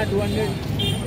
Two hundred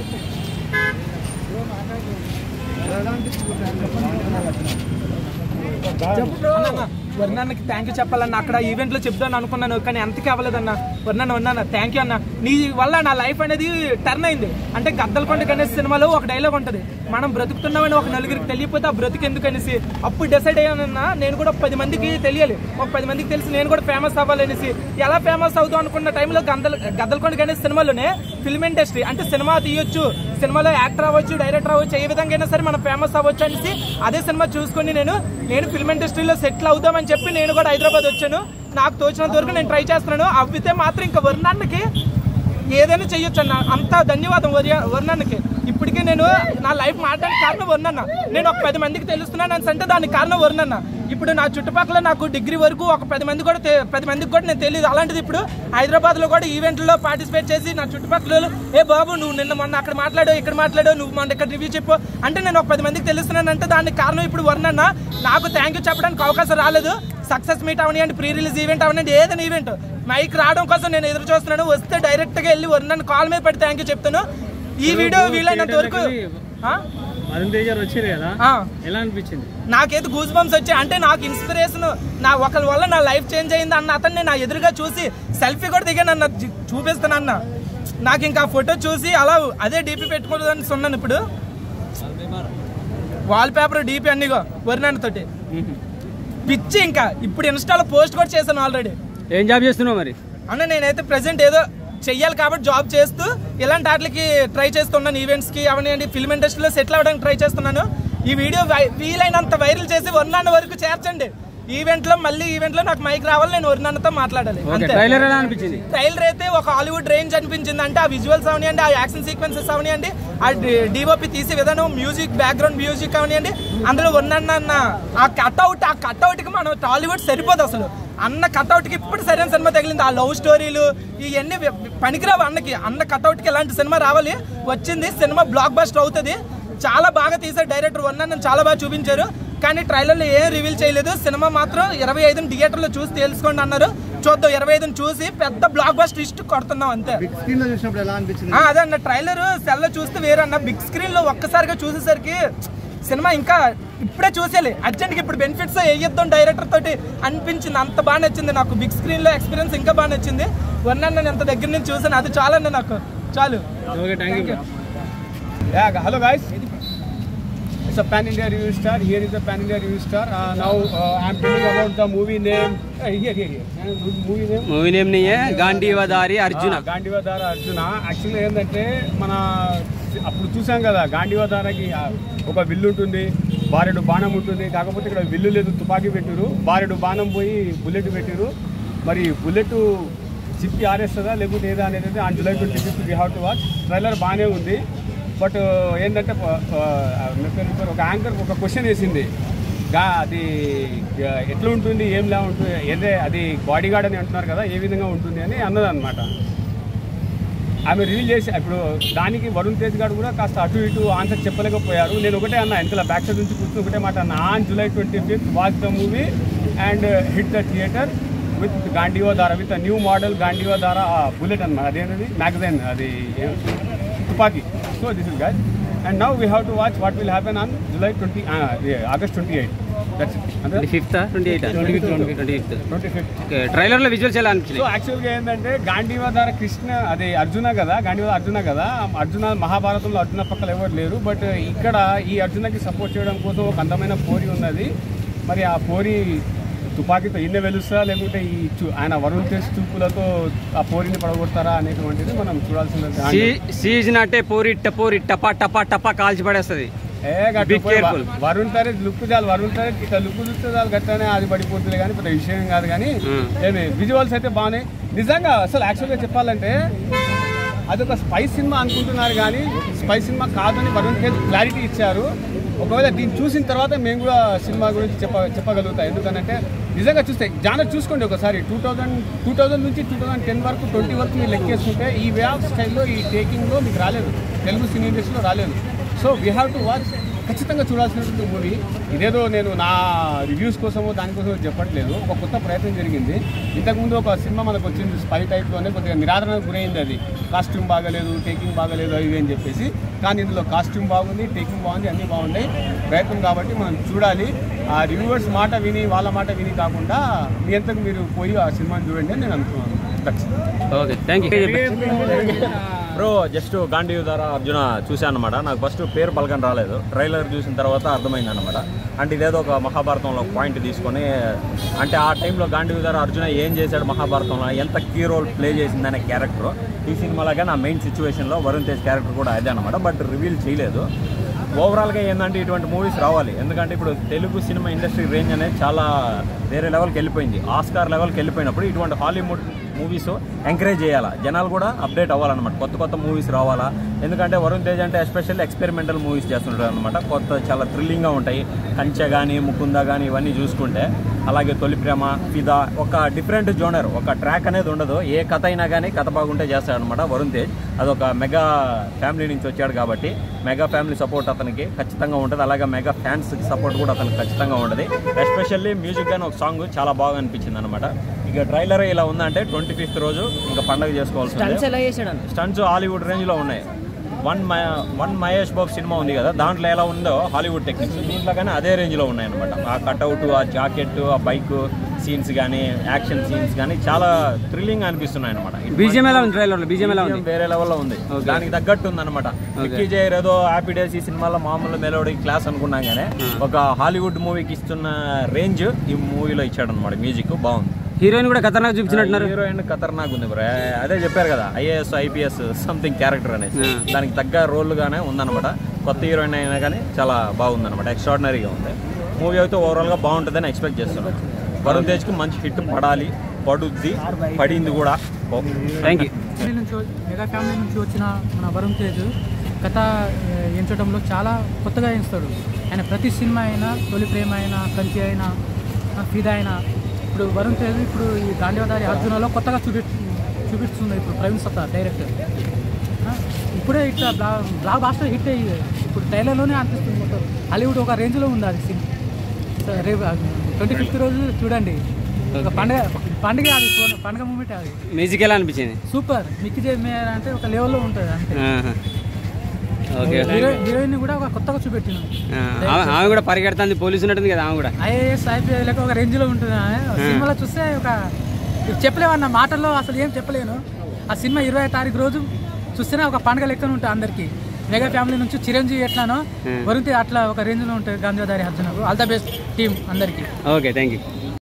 వర్ణానికి thank you చెప్పాలన్న అక్కడ ఈవెంట్ లో చెప్దాను అనుకున్నాను కానీ ఎంతకి అవ్వలేదన్న వర్ణాన్ని వర్ణాన్న థ్యాంక్ యూ అన్న నీ వల్ల నా లైఫ్ అనేది టర్న్ అయింది అంటే గద్దలకొండ గణేష్ సినిమాలో ఒక డైలాగ్ ఉంటది మనం బ్రతుకుతున్నామని ఒక నలుగురికి తెలియకపోతే ఆ బ్రతుకు ఎందుకు అనేసి అప్పుడు డిసైడ్ అయ్యానన్నా నేను కూడా ఒక పది మందికి తెలియాలి ఒక పది మందికి తెలిసి నేను కూడా ఫేమస్ అవ్వాలనేసి ఎలా ఫేమస్ అవుతాం అనుకున్న టైంలో గద్దల గద్దలకొండ గణేష్ సినిమాలోనే ఫిల్మ్ ఇండస్ట్రీ అంటే సినిమా తీయొచ్చు సినిమాలో యాక్టర్ అవ్వచ్చు డైరెక్టర్ అవ్వచ్చు ఏ విధంగా అయినా సరే మనం ఫేమస్ అవ్వచ్చు అనేసి అదే సినిమా చూసుకొని నేను నేను ఫిల్మ్ ఇండస్ట్రీలో సెటిల్ అవుదామని చెప్పి నేను కూడా హైదరాబాద్ వచ్చాను నాకు తోచినంత వరకు నేను ట్రై చేస్తున్నాను అవితే మాత్రం ఇంకా వర్ణానికి ఏదైనా చెయ్యొచ్చు అన్న అంత ధన్యవాదం వర్య- వర్ణానికి ఇప్పటికే నేను నా లైఫ్ మారడానికి కారణం వర్ణన్న నేను ఒక పది మందికి తెలుస్తున్నాను అని అంటే దానికి కారణం వర్ణన్న ఇప్పుడు నా చుట్టుపక్కల నాకు డిగ్రీ వరకు ఒక పది మంది కూడా తె- పది మందికి కూడా నేను తెలియదు అలాంటిది ఇప్పుడు హైదరాబాద్ లో కూడా ఈవెంట్లో పార్టిసిపేట్ చేసి నా చుట్టుపక్కల వాళ్ళు, ఏ బాబు నువ్వు నిన్న మొన్న అక్కడ మాట్లాడు ఇక్కడ మాట్లాడు నువ్వు మొన్న ఇక్కడ రివ్యూ చెప్పు అంటే నేను ఒక పది మందికి తెలుస్తున్నాను అంటే దానికి కారణం ఇప్పుడు వర్ణన్న నాకు థ్యాంక్ యూ చెప్పడానికి అవకాశం రాలేదు సక్సెస్ మీట్ అవనివ్వండి ప్రీ రిలీజ్ ఈవెంట్ అవనివ్వండి ఏదైనా ఈవెంట్ మైక్ రావడం కోసం నేను ఎదురు చూస్తున్నాను వస్తే డైరెక్ట్ గా వెళ్ళి నన్ను కాల్ మీద పెట్టి థ్యాంక్ యూ చెప్తాను ఈ వీడియో వీలైనంత వరకు ఆ? అరుణ్ తేజ్ గారు వచ్చారు కదా ఆ. ఎలా అనిపించింది నాకైతే గూస్ బంప్స్ వచ్చాయి అంటే నాకు ఇన్స్పిరేషన్ నా ఒకరి వల్ల నా లైఫ్ చేంజ్ అయింది అన్న అతన్ని నా ఎదురుగా చూసి సెల్ఫీ కూడా దిగాను అన్న జి- చూపిస్తాను అన్న నాకు ఇంకా ఫోటో చూసి అలా అదే డీపీ పెట్టుకోదని ఉన్నాను ఇప్పుడు వాల్ పేపర్ డీపీ అన్నిగో వరినాన్న తోటి పిచ్చి ఇంకా ఇప్పుడు ఇన్స్టాలో పోస్ట్ కూడా చేశాను ఆల్రెడీ ఏం జాబ్ చేస్తున్నావు మరి అన్న నేనైతే ప్రెసెంట్ ఏదో చెయ్యాలి కాబట్టి జాబ్ చేస్తూ ఇలాంటి వాటికి ట్రై చేస్తున్నాను ఈవెంట్స్ కి అవన్నీ ఫిల్మ్ ఇండస్ట్రీలో సెటిల్ అవ్వడానికి ట్రై చేస్తున్నాను ఈ వీడియో వై- వీలైనంత వైరల్ చేసి వర్ణాన్న వరకు చేర్చండి ఈవెంట్ లో మళ్ళీ ఈవెంట్ లో నాకు మైక్ రావాలి నేను వర్ణాన్నతో మాట్లాడాలి ఓకే అంతే ట్రైలర్ ఎలా అనిపించింది ట్రైలర్ అయితే ఒక హాలీవుడ్ రేంజ్ అనిపించింది అంటే ఆ విజువల్స్ అవనివ్వండి ఆ యాక్షన్ సీక్వెన్సెస్ అవనివ్వండి ఆ డిఓపి తీసే విధానం మ్యూజిక్ బ్యాక్గ్రౌండ్ మ్యూజిక్ అవనివ్వండి అందులో ఉన్నన్న అన్న ఆ కట్అవుట్ ఆ కట్అవుట్ కి మనం టాలీవుడ్ సరిపోదు అసలు అన్న కట్అవుట్ కి ఇప్పుడు సరైన సినిమా తగిలింది ఆ లవ్ స్టోరీలు ఇవన్నీ వి- పనికిరావు అన్నకి అన్న కట్అవుట్ కి ఇలాంటి సినిమా రావాలి వచ్చింది సినిమా బ్లాక్ బస్టర్ అవుతుంది చాలా బాగా తీశారు డైరెక్టర్ వన్ చాలా బాగా చూపించారు కానీ ట్రైలర్లో ఏం రివీల్ చేయలేదు సినిమా మాత్రం ఇరవై ఐదు థియేటర్లో చూసి తెలుసుకోండి అన్నారు చూద్దాం ఇరవై ఐదుని చూసి పెద్ద బ్లాక్ బస్టర్ ఇష్ట కొడుతున్నాం అంతే బిగ్ స్క్రీన్ లో చూసినప్పుడు ఎలా అనిపించింది ఆ, అదే అన్న ట్రైలర్ సెల్ లో చూస్తే వేరన్న బిగ్ స్క్రీన్ లో ఒక్కసారిగా చూసేసరికి సినిమా ఇంకా ఇప్పుడే చూసేయాలి అర్జెంట్గా ఇప్పుడు బెనిఫిట్స్ వేయొద్దాం డైరెక్టర్ తోటి అనిపించింది అంత బాగా నచ్చింది నాకు బిగ్ స్క్రీన్ లో ఎక్స్పీరియన్స్ ఇంకా బాగా నచ్చింది వన్ నేను ఎంత దగ్గర నుంచి చూసాను అది చాలండి నాకు చాలు okay thank you Yeah, hello guys. It's a pan India review star. Here is the pan India review star. Uh, now uh, I'm telling about the movie name. Uh, here, here, here. Uh, movie name. Movie name నీ గాంధీవదారి అర్జున గాంధీవధార అర్జున యాక్చువల్గా ఏంటంటే మన అప్పుడు చూసాం కదా గాంధీవధారకి ఆ, ఒక విల్లు ఉంటుంది బారెడు బాణం ఉంటుంది కాకపోతే ఇక్కడ విల్లు లేదు తుపాకీ పెట్టారు బారెడు బాణం పోయి బుల్లెట్ పెట్టారు మరి బుల్లెట్ చిప్పి ఆరేస్తుందా లేకపోతే ఏదా అనేది on July twenty fifth we have to watch trailer బాగానే ఉంది బట్ ఏంటంటే ప- ప- మీ పేరు- మీ పేరు ఒక యాంకర్ ఒక క్వశ్చన్ వేసింది గా అది ఆ, ఎట్లా ఉంటుంది ఏం లే ఉంటుంది ఏదే అది బాడీ గార్డ్ అని అంటున్నారు కదా ఏ విధంగా ఉంటుంది అని అన్నదన్నమాట ఆమె రివీల్ చేసి ఇప్పుడు దానికి వరుణ్ తేజ్ గారు కూడా కాస్త అటు ఇటు ఆన్సర్ చెప్పలేకపోయారు నేను ఒకటే అన్న వెనకాల బ్యాక్ సైడ్ నుంచి కూర్చొని ఒకటే మాట అన్న on July twenty fifth watch the movie and hit the theatre with Gandeevadhari with new model గాంధీవో ధార బుల్లెట్ అన్నమాట అదేనది మ్యాగజైన్ అది ఏ- తుపాకీ so this is guide and now we have to watch what will happen on July twenty August twenty eight that's twenty fifth twenty eight twenty fifth twenty fifth okay ట్రైలర్లో visuals ఎలా అనిపించింది so యాక్చువల్గా ఏంటంటే గాంధీవధార కృష్ణ అదే అర్జున కదా గాంధీవధార అర్జున కదా అర్జున మహాభారతంలో అర్జున పక్కన ఎవరు లేరు బట్ ఇక్కడ ఈ అర్జునకి సపోర్ట్ చేయడం కోసం ఒక అందమైన పోరి ఉన్నది మరి ఆ పోరి తుపాకీతో ఇన్న వెలుస్తా లేకుంటే ఈ చూ- ఆయన వరుణ్ తేజ్ చూపులతో ఆ పోరిని పడగొడతారా అనేటువంటిది మనం చూడాల్సిన సీజ్ నాటే పోరి ఇట్ట పోరి టపా టపా టపా కాల్చి పడేస్తుంది ఏ గట్టు Be పోయి careful. వ- వరుణ్ తరేజ్ లుక్ చాలు వరుణ్ తరేజ్ ఇట్లా లుక్ చూస్తే చాలు గట్లనే అది పడిపోతుంది కానీ పెద్ద విషయం కాదు కానీ Hmm. ఏమి విజువల్స్ అయితే బాగున్నాయి నిజంగా అసలు యాక్చువల్గా చెప్పాలంటే అదొక స్పై సినిమా అనుకుంటున్నారు కానీ స్పై సినిమా కాదని వరుణ్ తేజ్ క్లారిటీ ఇచ్చారు ఒకవేళ దీన్ని చూసిన తర్వాత మేము కూడా సినిమా గురించి చెప్ప చెప్పగలుగుతాం ఎందుకంటే నిజంగా చూస్తే జానర్ చూసుకోండి ఒకసారి టూ థౌజండ్ టూ థౌజండ్ నుంచి టూ థౌజండ్ టెన్ వరకు ట్వంటీ వరకు మీరు లెక్కేసుకుంటే ఈ వే ఆఫ్ స్టైల్లో ఈ టేకింగ్లో మీకు రాలేదు తెలుగు సినీ ఇండస్ట్రీలో రాలేదు so we have to watch ఖచ్చితంగా చూడాల్సినటువంటి మూవీ ఇదేదో నేను నా రివ్యూస్ కోసమో దానికోసమో చెప్పట్లేదు ఒక కొత్త ప్రయత్నం జరిగింది ఇంతకుముందు ఒక సినిమా మనకు వచ్చింది స్పై టైప్లోనే కొద్దిగా నిరాదరణకు గురైంది అది కాస్ట్యూమ్ బాగలేదు టేకింగ్ బాగలేదు అవి ఇవి అని చెప్పేసి కానీ ఇందులో కాస్ట్యూమ్ బాగుంది టేకింగ్ బాగుంది అన్నీ బాగున్నాయి ప్రయత్నం కాబట్టి మనం చూడాలి ఆ రివ్యూవర్స్ మాట విని వాళ్ళ మాట విని కాకుండా మీ అంతకు మీరు పోయి ఆ సినిమాని చూడండి అని నేను అనుకున్నాను That's it. Okay thank you bro just Gandeevadhari Arjuna చూశాను అనమాట నాకు ఫస్ట్ పేరు పలకని రాలేదు ట్రైలర్ చూసిన తర్వాత అర్థమైంది అనమాట అంటే ఇదేదో ఒక మహాభారతంలో పాయింట్ తీసుకొని అంటే ఆ టైంలో గాంధీ ధర అర్జున ఏం చేశాడు మహాభారతంలో ఎంత కీ రోల్ ప్లే చేసిందనే క్యారెక్టర్ ఈ సినిమాలాగా నా మెయిన్ సిచ్యువేషన్లో వరుణ్ తేజ్ క్యారెక్టర్ కూడా అదే అనమాట బట్ రివీల్ చేయలేదు ఓవరాల్గా ఏంటంటే ఇటువంటి మూవీస్ రావాలి ఎందుకంటే ఇప్పుడు తెలుగు సినిమా ఇండస్ట్రీ రేంజ్ అనేది చాలా వేరే లెవెల్కి వెళ్ళిపోయింది ఆస్కార్ లెవెల్కి వెళ్ళిపోయినప్పుడు ఇటువంటి హాలీవుడ్ మూవీస్ ఎంకరేజ్ చేయాలా జనాలు కూడా అప్డేట్ అవ్వాలన్నమాట కొత్త కొత్త మూవీస్ రావాలా ఎందుకంటే వరుణ్ తేజ్ అంటే ఎస్పెషల్లీ ఎక్స్పెరిమెంటల్ మూవీస్ చేస్తుంటారు అనమాట కొత్త చాలా థ్రిల్లింగ్గా ఉంటాయి కంచె కానీ ముకుంద కానీ ఇవన్నీ చూసుకుంటే అలాగే తొలి ప్రేమ ఫిదా ఒక డిఫరెంట్ జోనర్ ఒక ట్రాక్ అనేది ఉండదు ఏ కథ అయినా కానీ కథ బాగుంటే చేస్తాడు అనమాట వరుణ్ తేజ్ అదొక మెగా ఫ్యామిలీ నుంచి వచ్చాడు కాబట్టి మెగా ఫ్యామిలీ సపోర్ట్ అతనికి ఖచ్చితంగా ఉంటుంది అలాగే మెగా ఫ్యాన్స్ సపోర్ట్ కూడా అతనికి ఖచ్చితంగా ఉంటుంది ఎస్పెషల్లీ మ్యూజిక్ కానీ ఒక సాంగ్ చాలా బాగా అనిపించింది అనమాట ఇక ట్రైలర్ ఇలా ఉందంటే ట్వంటీ ఫిఫ్త్ రోజు ఇంకా పండగ చేసుకోవాల్సి ఎలా చేశాడు స్టంట్స్ హాలీవుడ్ రేంజ్లో ఉన్నాయి one my one Mahesh Babu సినిమా ఉంది కదా దాంట్లో ఎలా ఉందో హాలీవుడ్ టెక్నిక్స్ దీంట్లో కానీ అదే రేంజ్లో ఉన్నాయి అనమాట ఆ కట్అవుట్ ఆ జాకెట్ ఆ బైక్ సీన్స్ కానీ యాక్షన్ సీన్స్ కానీ చాలా థ్రిల్లింగ్ అనిపిస్తున్నాయి అనమాట బీజిఎం ఎలా ఉంది ట్రైలర్లో బీజిఎం ఎలా ఉంది వేరే లెవెల్లో ఉంది Okay. దానికి తగ్గట్టు ఉంది అనమాట విక్కీ జైర్ ఏదో హ్యాపీ డేస్ ఈ సినిమాలో మామూలు మెలోడీ క్లాస్ అనుకున్నాం కానీ ఒక హాలీవుడ్ మూవీకి ఇస్తున్న రేంజ్ ఈ మూవీలో ఇచ్చాడు అనమాట మ్యూజిక్ బాగుంది హీరోయిన్ కూడా ఖతర్నాక్ చూపించినట్టున్నారు హీరోయిన్ ఖతర్నాక్ ఉంది బ్రో అదే చెప్పారు కదా ఐఏఎస్ ఐపీఎస్ సంథింగ్ క్యారెక్టర్ అనేసి Yeah. దానికి తగ్గ రోల్ గానే ఉందన్నమాట కొత్త హీరోయిన్ అయినా కానీ చాలా బాగుందన్నమాట ఎక్స్ట్రాడినరీగా ఉంది మూవీ అయితే ఓవరాల్ గా బాగుంటుందని ఎక్స్పెక్ట్ చేస్తున్నాను వరుణ్ తేజ్ కి మంచి హిట్ పడాలి పడుద్ది పడింది కూడా ఓ. థ్యాంక్ యూ ఫ్యామిలీ నుంచి వ- మెగా ఫ్యామిలీ నుంచి వచ్చిన మన వరుణ్ తేజ్ కథ ఆ, ఎంచడంలో చాలా కొత్తగా ఎంచుతాడు ఆయన ప్రతి సినిమా అయినా తొలి ప్రేమ అయినా కంచి అయినా ఆ, ఫిదా అయినా ఇప్పుడు వరుణ్ తేజ్ ఇప్పుడు ఈ గాంధీవదారి అర్జునలో కొత్తగా చూపి చూపిస్తుంది ఇప్పుడు ప్రవీణ్ సత్తా డైరెక్టర్ ఆ, ఇప్పుడే ఇట్లా బ్లా బ్లాక్ బాస్టర్ హిట్ అయ్యి ఇప్పుడు ట్రైలర్లోనే అనిపిస్తుంది మొత్తం హాలీవుడ్ ఒక రేంజ్లో ఉంది అది సినిమా సో రేపు ట్వంటీ ఫిఫ్త్ రోజు చూడండి ఒక పండగ పండుగ అది పండుగ మూమెంట్ అది మ్యూజిక్ ఎలా అనిపించింది సూపర్ మిక్కీ జే మేయర్ అంటే ఒక లెవెల్లో ఉంటుంది అంతే ఆహా. ఓకే హీరో హీరోయిన్ కూడా ఒక కొత్తగా చూపెట్టింది ఆ, ఆమె- ఆమె కూడా పరిగెడుతుంది పోలీసు ఉన్నట్టుంది కదా ఆమె కూడా ఐఏఎస్ ఐపీఎస్ లెక్క ఒక రేంజ్ లో ఉంటుంది ఆమె. సినిమాలో చూస్తే ఒక చెప్పలేమన్న మాటల్లో అసలు ఏం చెప్పలేను ఆ సినిమా ఇరవై తారీఖు రోజు చూస్తేనే ఒక పండుగ లెక్కన ఉంటుంది అందరికి మెగా ఫ్యామిలీ నుంచి చిరంజీవి ఎట్లానో వరుణ్ తేజ్ అట్లా ఒక రేంజ్ లో ఉంటుంది గాంధీదారి అర్జునకు ఆల్ ద బెస్ట్ టీం అందరికీ ఓకే థ్యాంక్ యూ